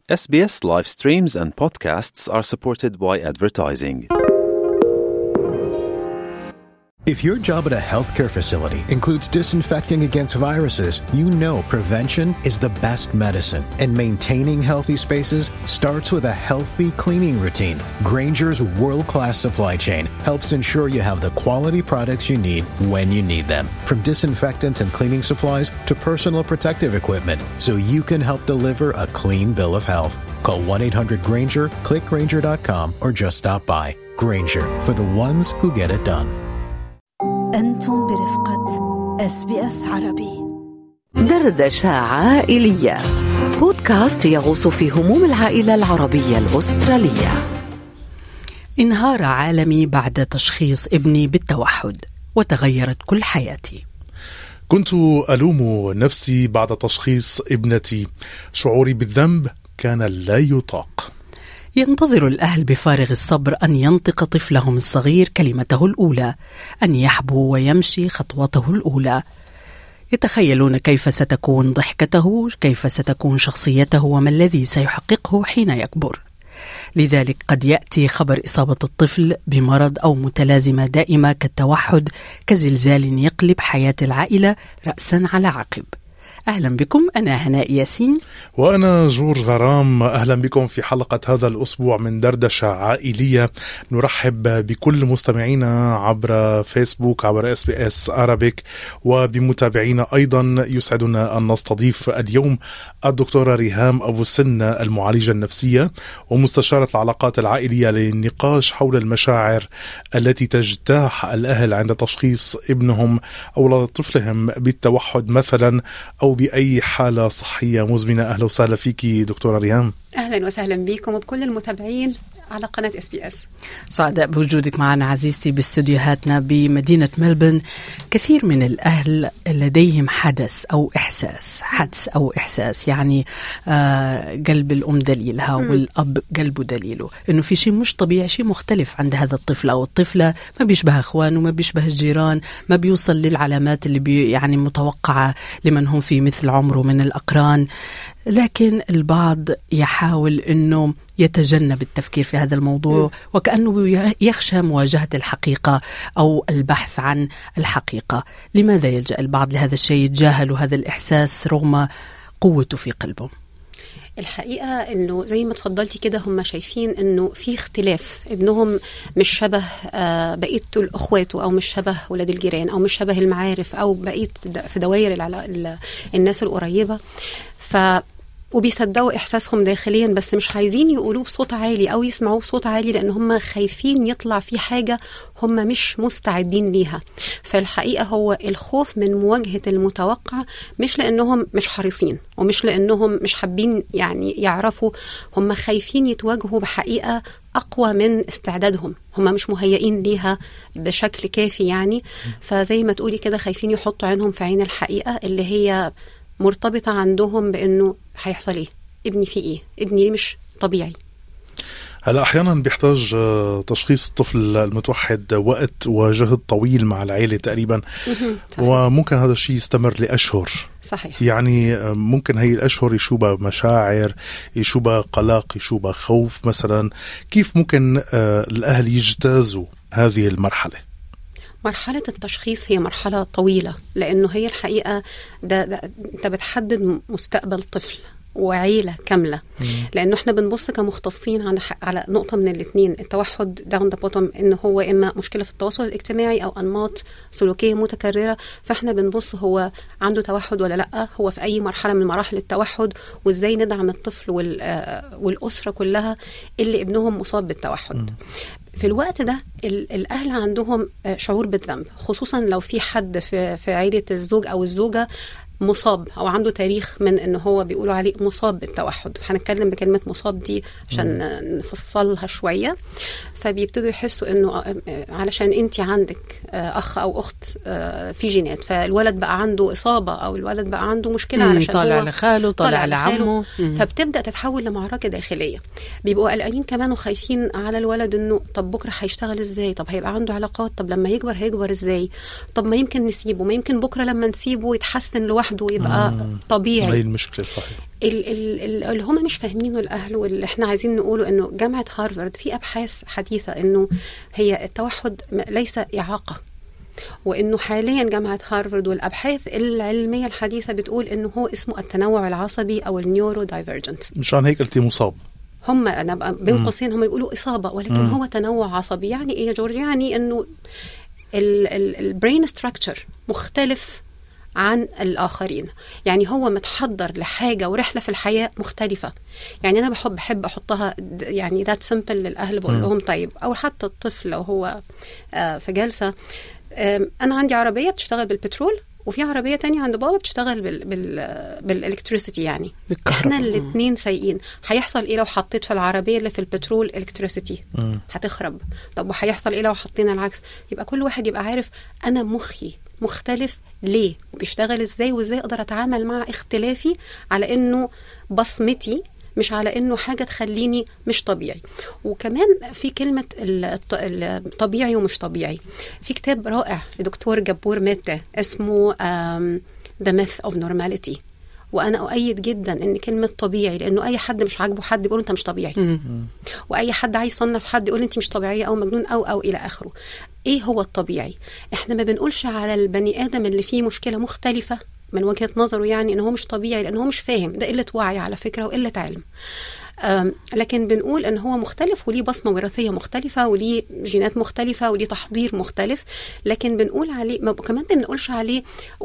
SBS live streams and podcasts are supported by advertising. If your job at a healthcare facility includes disinfecting against viruses, you know prevention is the best medicine. And maintaining healthy spaces starts with a healthy cleaning routine. Granger's world class supply chain helps ensure you have the quality products you need when you need them, from disinfectants and cleaning supplies to personal protective equipment, so you can help deliver a clean bill of health. Call 1 800 Granger, click Granger.com, or just stop by. Granger, for the ones who get it done. أنتم برفقة اس بي اس عربي دردشة عائلية بودكاست يغوص في هموم العائلة العربية الأسترالية انهار عالمي بعد تشخيص ابني بالتوحد وتغيرت كل حياتي كنت ألوم نفسي بعد تشخيص ابنتي شعوري بالذنب كان لا يطاق ينتظر الأهل بفارغ الصبر أن ينطق طفلهم الصغير كلمته الأولى أن يحبو ويمشي خطوته الأولى يتخيلون كيف ستكون ضحكته كيف ستكون شخصيته وما الذي سيحققه حين يكبر لذلك قد ياتي خبر اصابه الطفل بمرض او متلازمه دائمه كالتوحد كزلزال يقلب حياه العائله راسا على عقب اهلا بكم انا هناء ياسين وأنا جورج غرام أهلا بكم في حلقة هذا الأسبوع من دردشة عائلية نرحب بكل مستمعينا عبر فيسبوك عبر اس بي اس Arabic وبمتابعينا أيضا يسعدنا أن نستضيف اليوم الدكتورة ريهام أبو السنة المعالجة النفسية ومستشارة العلاقات العائلية للنقاش حول المشاعر التي تجتاح الأهل عند تشخيص ابنهم أو طفلهم بالتوحد مثلا أو بأي حالة صحية مزمنة أهلا وسهلا فيك دكتورة ريهام اهلا وسهلا بكم وبكل المتابعين على قناه اس بي اس سعداء بوجودك معنا عزيزتي باستديوهاتنا بمدينة ملبن كثير من الأهل لديهم حدث أو إحساس حدث أو إحساس يعني آه قلب الأم دليلها والأب قلبه دليله إنه في شيء مش طبيعي شيء مختلف عند هذا الطفل أو الطفلة ما بيشبه أخوانه ما بيشبه الجيران ما بيوصل للعلامات اللي بي يعني متوقعة لمن هم في مثل عمره من الأقران لكن البعض يحاول انه يتجنب التفكير في هذا الموضوع وكانه يخشى مواجهه الحقيقه او البحث عن الحقيقه، لماذا يلجا البعض لهذا الشيء يتجاهلوا هذا الاحساس رغم قوته في قلبه؟ الحقيقه انه زي ما اتفضلتي كده هم شايفين انه في اختلاف ابنهم مش شبه آه، بقيه اخواته او مش شبه ولاد الجيران او مش شبه المعارف او بقيه د- في دوائر العلا- ال- الناس القريبه ف وبيصدقوا احساسهم داخليا بس مش عايزين يقولوه بصوت عالي او يسمعوه بصوت عالي لان هم خايفين يطلع في حاجه هم مش مستعدين ليها فالحقيقه هو الخوف من مواجهه المتوقع مش لانهم مش حريصين ومش لانهم مش حابين يعني يعرفوا هم خايفين يتواجهوا بحقيقه اقوى من استعدادهم هم مش مهيئين ليها بشكل كافي يعني فزي ما تقولي كده خايفين يحطوا عينهم في عين الحقيقه اللي هي مرتبطه عندهم بانه هيحصل ايه ابني فيه ايه ابني ليه مش طبيعي هلا احيانا بيحتاج آه، تشخيص الطفل المتوحد وقت وجهد طويل مع العيله تقريبا صحيح. وممكن هذا الشيء يستمر لاشهر صحيح يعني آه، ممكن هي الاشهر يشوبها مشاعر يشوبها قلق يشوبها خوف مثلا كيف ممكن آه، الاهل يجتازوا هذه المرحله مرحلة التشخيص هي مرحلة طويلة لأنه هي الحقيقة ده, ده أنت بتحدد مستقبل طفل وعيلة كاملة لأنه احنا بنبص كمختصين على ح- على نقطة من الاثنين التوحد داون ذا بوتوم إن هو إما مشكلة في التواصل الاجتماعي أو أنماط سلوكية متكررة فاحنا بنبص هو عنده توحد ولا لأ هو في أي مرحلة من مراحل التوحد وإزاي ندعم الطفل وال- آه، والأسرة كلها اللي ابنهم مصاب بالتوحد في الوقت ده ال- الاهل عندهم آه، شعور بالذنب خصوصا لو في حد في في عيله الزوج او الزوجه مصاب او عنده تاريخ من ان هو بيقولوا عليه مصاب بالتوحد هنتكلم بكلمه مصاب دي عشان آه، نفصلها شويه فبيبتدوا يحسوا انه آه، آه، علشان انت عندك آه، اخ او اخت آه، في جينات فالولد بقى عنده اصابه او الولد بقى عنده مشكله مم، علشان طالع هو لخاله طالع لخاله. لعمه مم. فبتبدا تتحول لمعركه داخليه بيبقوا قلقانين كمان وخايفين على الولد انه طب بكره هيشتغل ازاي طب هيبقى عنده علاقات طب لما يكبر هيكبر ازاي طب ما يمكن نسيبه ما يمكن بكره لما نسيبه يتحسن لوحده لوحده يبقى مم. طبيعي هي المشكله صحيح ال- ال- ال- اللي هم مش فاهمينه الاهل واللي احنا عايزين نقوله انه جامعه هارفارد في ابحاث حديثه انه هي التوحد م- ليس اعاقه وانه حاليا جامعه هارفارد والابحاث العلميه الحديثه بتقول انه هو اسمه التنوع العصبي او النيورو دايفرجنت مشان هيك قلتي مصاب هم انا بقى بين مم. قوسين هم يقولوا اصابه ولكن مم. هو تنوع عصبي يعني ايه يا جورج يعني انه البرين ستراكشر مختلف عن الاخرين يعني هو متحضر لحاجه ورحله في الحياه مختلفه يعني انا بحب بحب احطها د- يعني ذات سمبل للاهل بقول مم. لهم طيب او حتى الطفل لو هو آه، في جلسه آم، انا عندي عربيه بتشتغل بالبترول وفي عربيه تانية عند بابا بتشتغل بال بال بالالكتريسيتي يعني بالكهرباء. احنا الاثنين سايقين هيحصل ايه لو حطيت في العربيه اللي في البترول الكتريسيتي مم. هتخرب طب وهيحصل ايه لو حطينا العكس يبقى كل واحد يبقى عارف انا مخي مختلف ليه وبيشتغل ازاي وازاي اقدر اتعامل مع اختلافي على انه بصمتي مش على انه حاجه تخليني مش طبيعي وكمان في كلمه الط- الطبيعي ومش طبيعي في كتاب رائع لدكتور جبور ماتة اسمه um, The Myth of Normality وانا اؤيد جدا ان كلمه طبيعي لانه اي حد مش عاجبه حد بيقول انت مش طبيعي مم. واي حد عايز يصنف حد يقول انت مش طبيعيه او مجنون او او الى اخره ايه هو الطبيعي احنا ما بنقولش على البني ادم اللي فيه مشكله مختلفه من وجهه نظره يعني ان هو مش طبيعي لان هو مش فاهم ده قله وعي على فكره وقله علم أم، لكن بنقول ان هو مختلف وليه بصمه وراثيه مختلفه وليه جينات مختلفه وليه تحضير مختلف لكن بنقول عليه ما كمان ما بنقولش عليه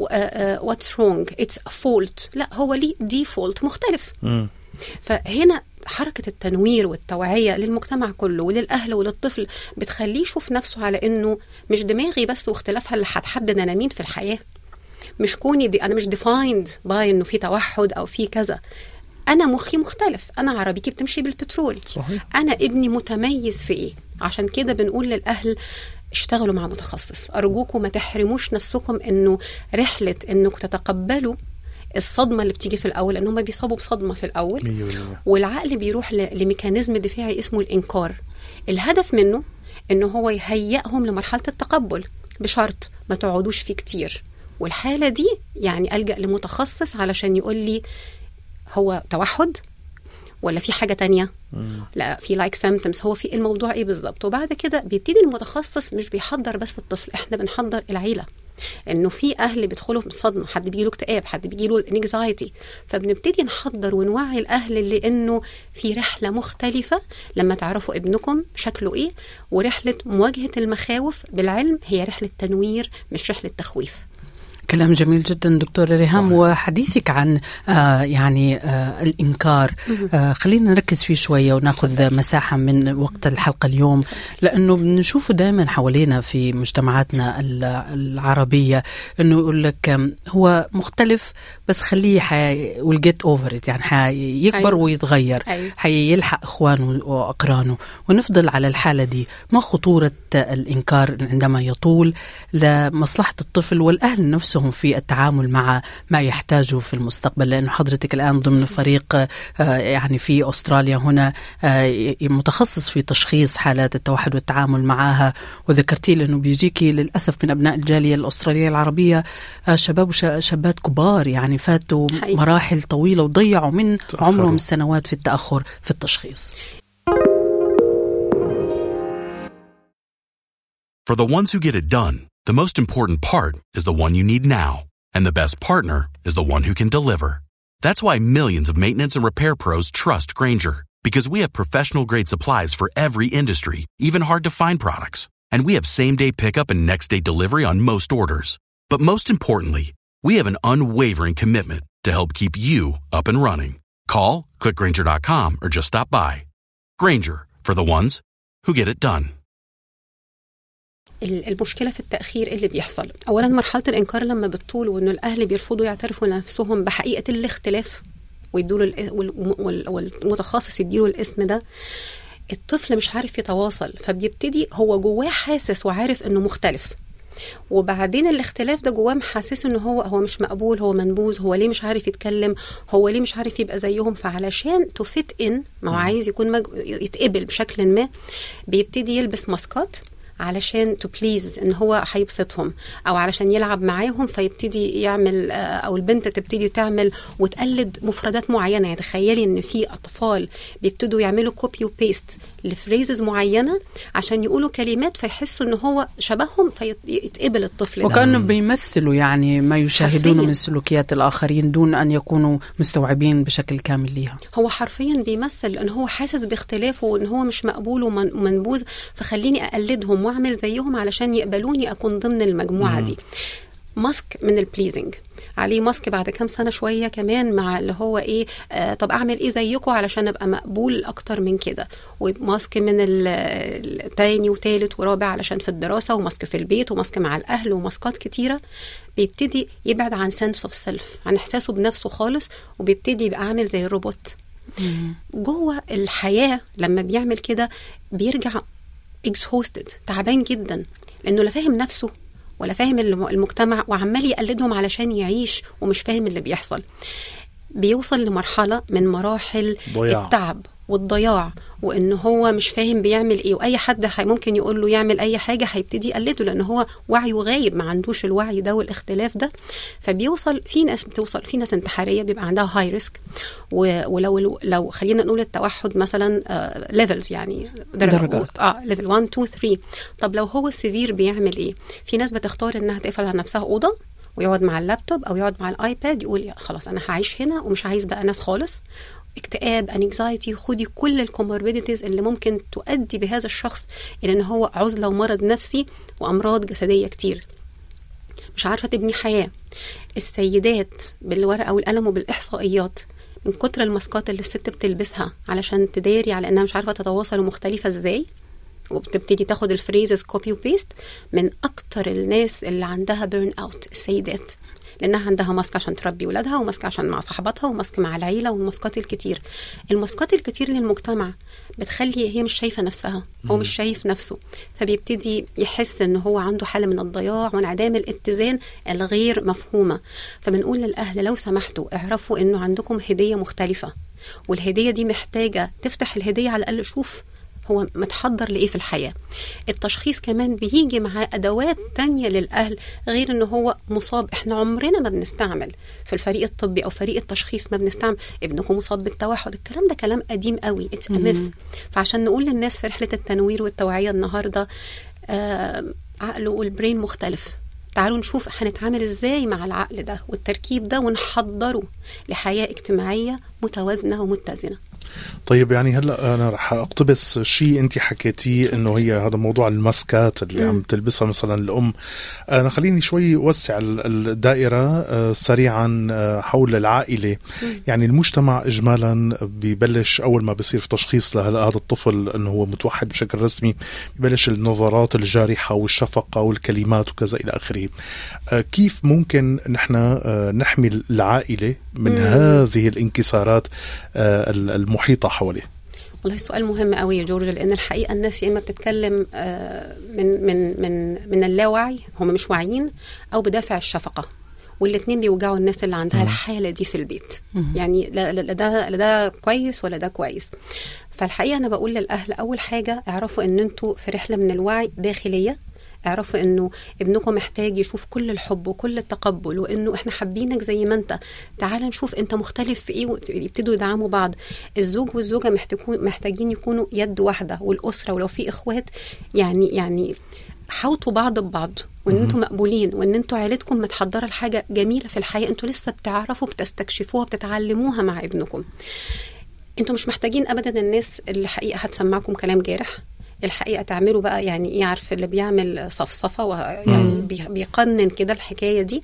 واتس رونج اتس فولت لا هو ليه ديفولت مختلف مم. فهنا حركة التنوير والتوعية للمجتمع كله وللأهل وللطفل بتخليه يشوف نفسه على إنه مش دماغي بس واختلافها اللي هتحدد أنا مين في الحياة مش كوني دي أنا مش ديفايند باي إنه في توحد أو في كذا أنا مخي مختلف أنا عربيتي بتمشي بالبترول صحيح انا ابني متميز في ايه عشان كده بنقول للاهل اشتغلوا مع متخصص ارجوكم ما تحرموش نفسكم انه رحله انكم تتقبلوا الصدمه اللي بتيجي في الاول لان هم بيصابوا بصدمه في الاول 100% والعقل بيروح ل- لميكانيزم دفاعي اسمه الانكار الهدف منه انه هو يهيئهم لمرحله التقبل بشرط ما تقعدوش فيه كتير والحاله دي يعني الجا لمتخصص علشان يقول لي هو توحد ولا في حاجه تانية لا في لايك سيمتومز هو في الموضوع ايه بالظبط وبعد كده بيبتدي المتخصص مش بيحضر بس الطفل احنا بنحضر العيله انه في اهل بيدخلوا في صدمه حد بيجيله اكتئاب حد بيجيله انكزايتي فبنبتدي نحضر ونوعي الاهل اللي انه في رحله مختلفه لما تعرفوا ابنكم شكله ايه ورحله مواجهه المخاوف بالعلم هي رحله تنوير مش رحله تخويف كلام جميل جدا دكتور ريهام وحديثك عن آه يعني آه الإنكار آه خلينا نركز فيه شوية وناخذ مساحة من وقت الحلقة اليوم لأنه بنشوفه دائما حوالينا في مجتمعاتنا ال- العربية أنه يقول لك آم، هو مختلف بس خليه حي... will get over it يعني حيكبر أيوة. ويتغير أيوة. حيلحق إخوانه وأقرانه ونفضل على الحالة دي ما خطورة الإنكار عندما يطول لمصلحة الطفل والأهل نفسهم في التعامل مع ما يحتاجه في المستقبل لأنه حضرتك الآن ضمن فريق آه، يعني في أستراليا هنا آه، متخصص في تشخيص حالات التوحد والتعامل معها وذكرتي لي أنه بيجيكي للأسف من أبناء الجالية الأسترالية العربية آه، شباب وشابات كبار يعني فاتوا حقيقي. مراحل طويلة وضيعوا من تأخروا. عمرهم سنوات في التأخر في التشخيص For the ones who get it done, the most important part is the one you need now. And the best partner is the one who can deliver. That's why millions of maintenance and repair pros trust Granger. Because we have professional grade supplies for every industry, even hard to find products. And we have same day pickup and next day delivery on most orders. But most importantly, we have an unwavering commitment to help keep you up and running. Call, clickgranger.com, or just stop by. Granger, for the ones who get it done. ال- المشكله في التاخير اللي بيحصل اولا مرحله الانكار لما بتطول وانه الاهل بيرفضوا يعترفوا نفسهم بحقيقه الاختلاف ويدوا له والمتخصص يديله الاسم ده الطفل مش عارف يتواصل فبيبتدي هو جواه حاسس وعارف انه مختلف وبعدين الاختلاف ده جواه محسسه ان هو هو مش مقبول هو منبوذ هو ليه مش عارف يتكلم هو ليه مش عارف يبقى زيهم فعلشان تفت ان ما هو عايز يكون مج... يتقبل بشكل ما بيبتدي يلبس ماسكات علشان تو بليز ان هو هيبسطهم او علشان يلعب معاهم فيبتدي يعمل آه، او البنت تبتدي تعمل وتقلد مفردات معينه يعني تخيلي ان في اطفال بيبتدوا يعملوا كوبي وبيست لفريزز معينه عشان يقولوا كلمات فيحسوا ان هو شبههم فيتقبل الطفل ده وكانوا بيمثلوا يعني ما يشاهدونه حرفياً. من سلوكيات الاخرين دون ان يكونوا مستوعبين بشكل كامل ليها هو حرفيا بيمثل ان هو حاسس باختلافه وان هو مش مقبول ومن- ومنبوذ فخليني اقلدهم واعمل زيهم علشان يقبلوني اكون ضمن المجموعه دي ماسك من البليزنج عليه ماسك بعد كام سنه شويه كمان مع اللي هو ايه آه طب اعمل ايه زيكم علشان ابقى مقبول اكتر من كده وماسك من ال- التاني وتالت ورابع علشان في الدراسه وماسك في البيت وماسك مع الاهل وماسكات كتيره بيبتدي يبعد عن سنس اوف سيلف عن احساسه بنفسه خالص وبيبتدي يبقى عامل زي الروبوت جوه الحياه لما بيعمل كده بيرجع اكسهوستد تعبان جدا لانه لا فاهم نفسه ولا فاهم الم- المجتمع وعمال يقلدهم علشان يعيش ومش فاهم اللي بيحصل بيوصل لمرحله من مراحل ضياع. التعب والضياع وان هو مش فاهم بيعمل ايه واي حد هي- ممكن يقول له يعمل اي حاجه هيبتدي يقلده لان هو وعيه غايب ما عندوش الوعي ده والاختلاف ده فبيوصل في ناس بتوصل في ناس انتحاريه بيبقى عندها هاي ريسك ولو لو خلينا نقول التوحد مثلا ليفلز يعني درجات. اه ليفل 1 2 3 طب لو هو سيفير بيعمل ايه في ناس بتختار انها تقفل على نفسها اوضه ويقعد مع اللابتوب او يقعد مع الايباد يقول يا خلاص انا هعيش هنا ومش عايز بقى ناس خالص اكتئاب انكزايتي خدي كل الكوموربيديتيز اللي ممكن تؤدي بهذا الشخص الى ان هو عزله ومرض نفسي وامراض جسديه كتير مش عارفه تبني حياه السيدات بالورقه والقلم وبالاحصائيات من كتر الماسكات اللي الست بتلبسها علشان تداري على انها مش عارفه تتواصل ومختلفه ازاي وبتبتدي تاخد الفريزز كوبي وبيست من اكتر الناس اللي عندها بيرن اوت السيدات لانها عندها ماسك عشان تربي ولادها وماسك عشان مع صاحباتها وماسك مع العيله والماسكات الكتير الماسكات الكتير للمجتمع بتخلي هي مش شايفه نفسها هو مش شايف نفسه فبيبتدي يحس ان هو عنده حاله من الضياع وانعدام الاتزان الغير مفهومه فبنقول للاهل لو سمحتوا اعرفوا انه عندكم هديه مختلفه والهديه دي محتاجه تفتح الهديه على الاقل شوف هو متحضر لإيه في الحياة التشخيص كمان بيجي معاه أدوات تانية للأهل غير إن هو مصاب إحنا عمرنا ما بنستعمل في الفريق الطبي أو فريق التشخيص ما بنستعمل ابنكم مصاب بالتوحد الكلام ده كلام قديم قوي اتس ميث فعشان نقول للناس في رحلة التنوير والتوعية النهاردة آه عقله والبرين مختلف تعالوا نشوف هنتعامل ازاي مع العقل ده والتركيب ده ونحضره لحياة اجتماعية متوازنة ومتزنة طيب يعني هلا انا رح اقتبس شيء انت حكيتيه انه هي هذا موضوع الماسكات اللي عم تلبسها مثلا الام انا خليني شوي اوسع ال- الدائره آه، سريعا آه، حول العائله يعني المجتمع اجمالا ببلش اول ما بصير في تشخيص لهذا الطفل انه هو متوحد بشكل رسمي ببلش النظرات الجارحه والشفقه والكلمات وكذا الى اخره آه، كيف ممكن نحن آه، نحمي العائله من هذه الانكسارات آه، المحيطه حواليه والله سؤال مهم قوي يا جورج لان الحقيقه الناس يا اما بتتكلم آه، من من من من اللاوعي هم مش واعيين او بدافع الشفقه والاثنين بيوجعوا الناس اللي عندها الحاله دي في البيت يعني لا لا لا ده لا ده كويس ولا ده كويس فالحقيقه انا بقول للاهل اول حاجه اعرفوا ان انتوا في رحله من الوعي داخليه اعرفوا انه ابنكم محتاج يشوف كل الحب وكل التقبل وانه احنا حابينك زي ما انت تعال نشوف انت مختلف في ايه ويبتدوا يدعموا بعض الزوج والزوجه محتاجون محتاجين يكونوا يد واحده والاسره ولو في اخوات يعني يعني حوطوا بعض ببعض وان انتم مقبولين وان انتم عيلتكم متحضره لحاجه جميله في الحياه انتوا لسه بتعرفوا بتستكشفوها بتتعلموها مع ابنكم انتوا مش محتاجين ابدا الناس اللي حقيقه هتسمعكم كلام جارح الحقيقه تعملوا بقى يعني ايه عارف اللي بيعمل صفصفه ويعني بي- بيقنن كده الحكايه دي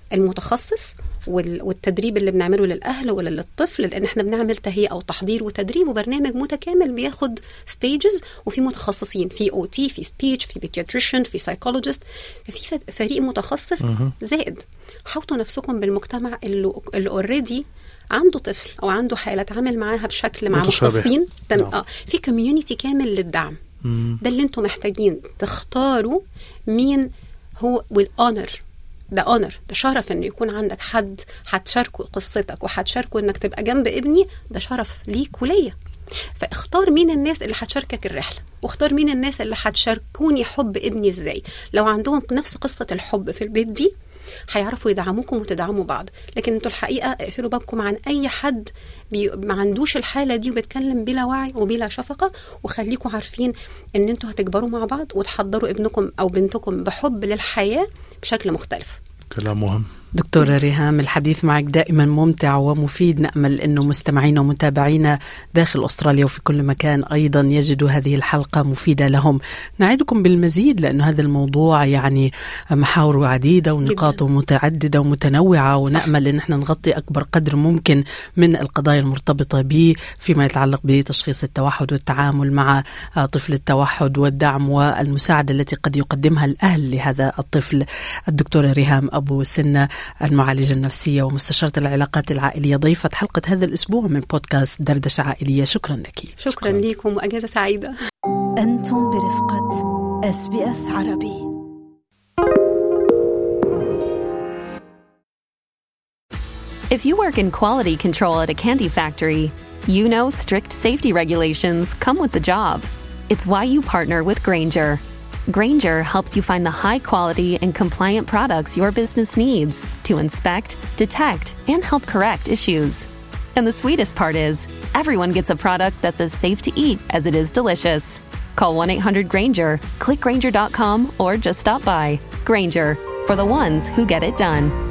المتخصص وال- والتدريب اللي بنعمله للاهل ولا للطفل لان احنا بنعمل تهيئه وتحضير وتدريب وبرنامج متكامل بياخد ستيجز وفي متخصصين في او تي في سبيتش في بيدياتريشن في سايكولوجيست ففي ف- فريق متخصص زائد حوطوا نفسكم بالمجتمع اللي اللي اوريدي عنده طفل او عنده حاله اتعامل معاها بشكل مع متشابه. مختصين تم نعم. اه في كوميونتي كامل للدعم ده اللي انتم محتاجين تختاروا مين هو والاونر ده اونر ده شرف ان يكون عندك حد هتشاركه قصتك وهتشاركه انك تبقى جنب ابني ده شرف ليك وليا فاختار مين الناس اللي هتشاركك الرحله واختار مين الناس اللي هتشاركوني حب ابني ازاي لو عندهم نفس قصه الحب في البيت دي هيعرفوا يدعموكم وتدعموا بعض لكن انتوا الحقيقه اقفلوا بابكم عن اي حد بي ما عندوش الحاله دي وبيتكلم بلا وعي وبلا شفقه وخليكم عارفين ان انتوا هتكبروا مع بعض وتحضروا ابنكم او بنتكم بحب للحياه بشكل مختلف كلام مهم دكتورة ريهام الحديث معك دائما ممتع ومفيد نأمل أنه مستمعينا ومتابعينا داخل أستراليا وفي كل مكان أيضا يجدوا هذه الحلقة مفيدة لهم نعدكم بالمزيد لأنه هذا الموضوع يعني محاوره عديدة ونقاطه متعددة ومتنوعة ونأمل أن احنا نغطي أكبر قدر ممكن من القضايا المرتبطة به فيما يتعلق بتشخيص التوحد والتعامل مع طفل التوحد والدعم والمساعدة التي قد يقدمها الأهل لهذا الطفل الدكتورة ريهام أبو سنة المعالجة النفسية ومستشارة العلاقات العائلية ضيفة حلقة هذا الأسبوع من بودكاست دردشة عائلية شكرا لك شكرا, شكرا. لكم وأجازة سعيدة أنتم برفقة اس بي اس عربي If you work in quality control at a candy factory, you know strict safety regulations come with the job. It's why you partner with Granger Granger helps you find the high quality and compliant products your business needs to inspect, detect, and help correct issues. And the sweetest part is, everyone gets a product that's as safe to eat as it is delicious. Call 1 800 Granger, click Granger.com, or just stop by. Granger, for the ones who get it done.